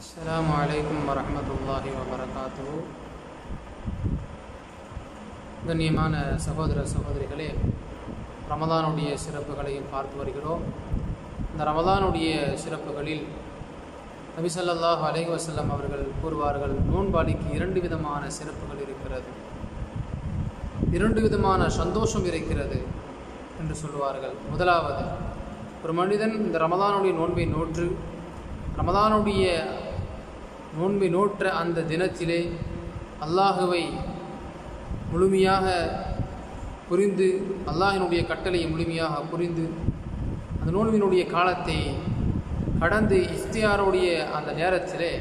السلام عليكم ورحمة الله وبركاته கண்ணியமான சகோதர சகோதரிகளே ரமதானுடைய சிறப்புகளையும் பார்த்து வருகிறோம் இந்த ரமதானுடைய சிறப்புகளில் நபி ஸல்லல்லாஹு அலைஹி வஸல்லம் அவர்கள் கூறுவார்கள் நோன்பாளிக்கு இரண்டு விதமான சிறப்புகள் இருக்கிறது இரண்டு விதமான சந்தோஷம் இருக்கிறது என்று சொல்லுவார்கள் முதலாவது ஒரு மனிதன் இந்த ரமதானுடைய நோன்பை நோற்று ரமதானுடைய நோன்பை நோற்ற அந்த தினத்திலே அல்லாஹுவை முழுமையாக புரிந்து அல்லாஹினுடைய கட்டளையை முழுமையாக புரிந்து அந்த நோன்பினுடைய காலத்தை கடந்து இஃப்தியாருடைய அந்த நேரத்திலே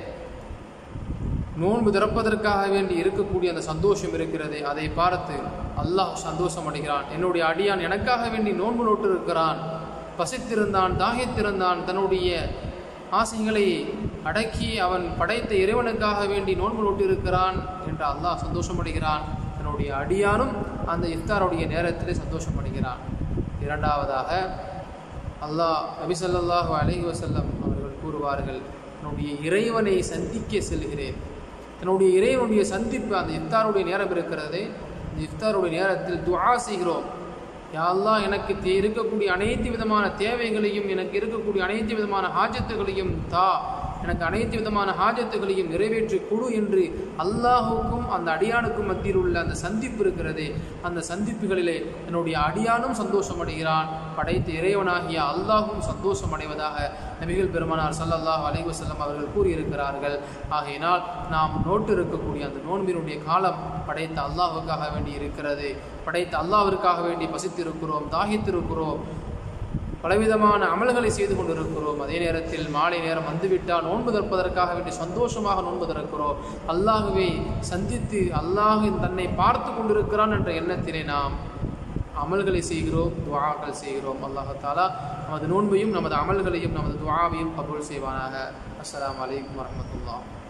நோன்பு திறப்பதற்காக வேண்டி இருக்கக்கூடிய அந்த சந்தோஷம் இருக்கிறது அதை பார்த்து அல்லாஹ் சந்தோஷம் அடைகிறான் என்னுடைய அடியான் எனக்காக வேண்டி நோன்பு நோட்டு இருக்கிறான் பசித்திருந்தான் தாகித்திருந்தான் தன்னுடைய ஆசைகளை அடக்கி அவன் படைத்த இறைவனுக்காக வேண்டி நோன்பு நோட்டு இருக்கிறான் என்று அல்லாஹ் சந்தோஷமடைகிறான் தன்னுடைய அடியானும் அந்த இஃப்தாருடைய நேரத்திலே சந்தோஷப்படுகிறான் இரண்டாவதாக அல்லாஹ் நபிசல்லாஹு அலைஹி வசல்லம் அவர்கள் கூறுவார்கள் தன்னுடைய இறைவனை சந்திக்க செல்கிறேன் தன்னுடைய இறைவனுடைய சந்திப்பு அந்த இஃப்தாருடைய நேரம் இருக்கிறது இந்த இஃப்தாருடைய நேரத்தில் துஆ செய்கிறோம் யாழ்லாம் எனக்கு தே இருக்கக்கூடிய அனைத்து விதமான தேவைகளையும் எனக்கு இருக்கக்கூடிய அனைத்து விதமான ஹாஜத்துகளையும் தா எனக்கு அனைத்து விதமான ஹாஜத்துகளையும் நிறைவேற்றி கொடு என்று அல்லாஹுக்கும் அந்த அடியானுக்கும் மத்தியில் உள்ள அந்த சந்திப்பு இருக்கிறது அந்த சந்திப்புகளிலே என்னுடைய அடியானும் சந்தோஷம் அடைகிறான் படைத்த இறைவனாகிய அல்லாஹும் சந்தோஷம் அடைவதாக நபிகள் பெருமானார் சல்லல்லாஹ் அலைவசல்லம் அவர்கள் கூறியிருக்கிறார்கள் ஆகையினால் நாம் நோட்டு இருக்கக்கூடிய அந்த நோன்பினுடைய காலம் படைத்த அல்லாஹுக்காக வேண்டி இருக்கிறது படைத்த அல்லாஹிற்காக வேண்டி பசித்திருக்கிறோம் தாகித்திருக்கிறோம் பலவிதமான அமல்களை செய்து கொண்டிருக்கிறோம் அதே நேரத்தில் மாலை நேரம் வந்துவிட்டால் நோன்பு திறப்பதற்காக வேண்டி சந்தோஷமாக நோன்பு திறக்கிறோம் அல்லாஹுவை சந்தித்து அல்லாஹ் தன்னை பார்த்து கொண்டிருக்கிறான் என்ற எண்ணத்திலே நாம் அமல்களை செய்கிறோம் துவாக்கள் செய்கிறோம் அல்லாஹாலா நமது நோன்பையும் நமது அமல்களையும் நமது துவாவையும் கபூல் செய்வானாக அஸ்லாம் வலைக்கம் வரமத்துல்லா